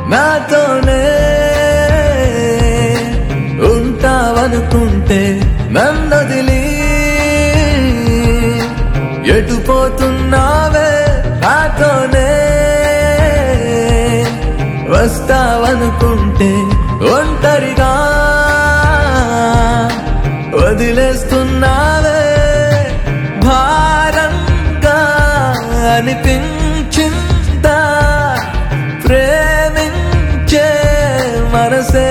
నాతోనే ఉంటావనుకుంటే నన్నదిలి ఎటు పోతున్నావే నాతోనే వస్తావనుకుంటే ఒంటరిగా వదిలేస్తున్నావే భారంగా అనిపించిందా ప్రేమించే మనసే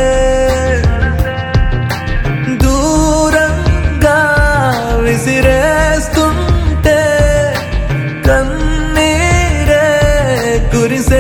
దూరంగా విసిరేస్తుంటే కన్నీరే కురిసే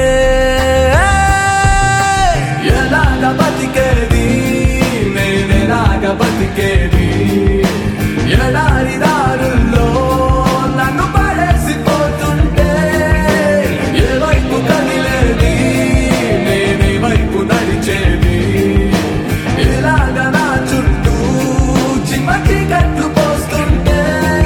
ఎలాగ బతికేది నేనెలాగ బతికేది ఎడారి దారుల్లో నన్ను పడేసిపోతుంటే ఏ వైపు కదిలేది నేనే వైపు నడిచేది ఇలాగ నా చుట్టూ చిమ్మకి కట్టు పోస్తుంటే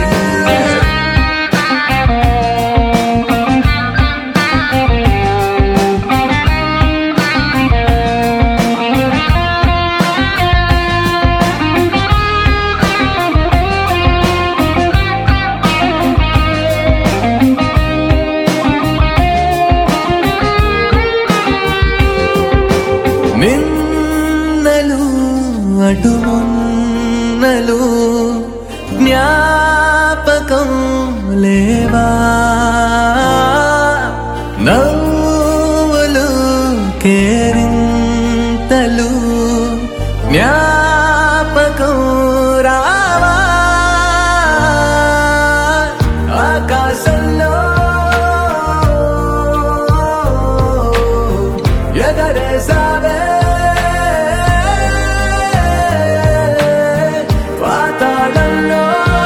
నిన్నలు అటుమున్నలు జ్ఞాపకం లేవా నవ్వులు కేరింతలు జ్ఞాపకం రావా ఆకాశంలో ఎగరేసావే పాతాళంలో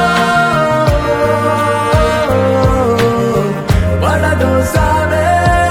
పడదోసావే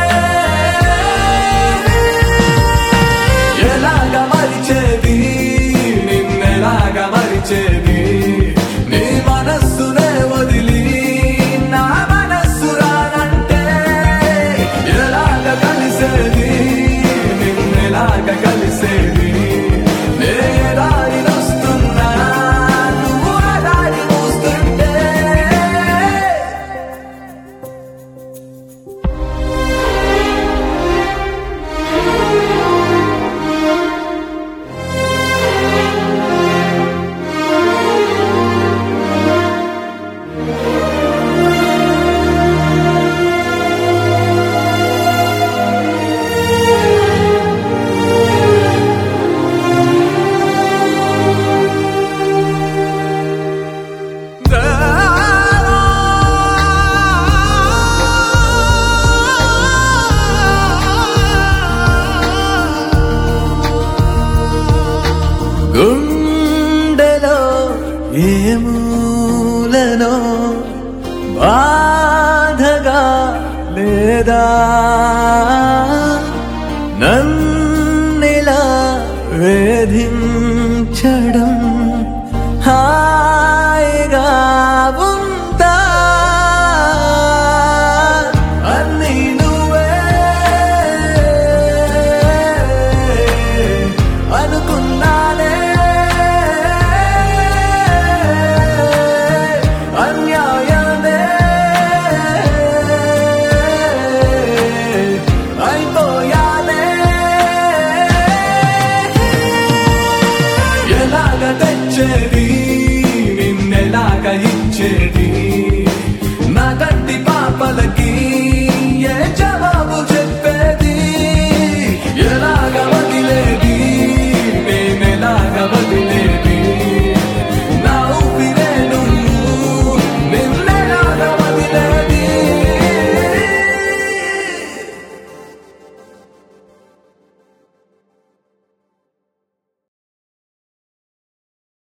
ఎలాగ మరిచేది నిన్నెలాగ మరిచేది నీ మనస్సునే వదిలి నా మనస్సు రానంటే ఎలాగ కలిసేది నిన్నెలాగ కలిసేది నే దారి వస్తున్నా నువ్వు ఆ దారి మూస్తుంటే గుండెలో ఏ మూలనో బాధగా లేదా నన్నిలా వేధించడం హాయిగా ఉందా అన్నీ నువ్వే అనుకున్నానే అన్యాయమే అయిపోయానే ఎలాగ తెచ్చేది నిన్నెలాగ ఇచ్చేది నా కంటి పాపలకి ఏ జవాబు